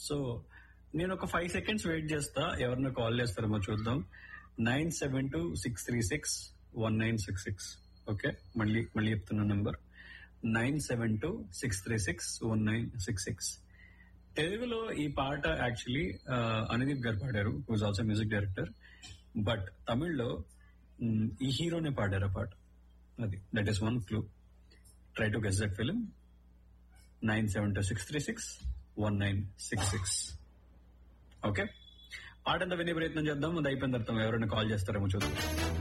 so నేను ఒక five seconds wait చేస్తా ఎవరిని కాల్ చేస్తారేమో చూద్దాం nine seven two six three six one nine six six okay మళ్ళీ మళ్ళీ చెప్తున్న number nine seven two six three six one nine six six తెలుగులో ఈ పాట యాక్చువల్లీ అనుదీప్ గారు పాడారు whose also music director but తమిళ్లో మ్, ఈ హీరోనే పాడారు ఆ పాట అది that is one clue try to guess that film nine seven two six three six one nine six six okay పాట అంతా వినే ప్రయత్నం చేద్దాం అది అయిపోయిన తర్వాత ఎవరైనా కాల్ చేస్తారేమో చూద్దాం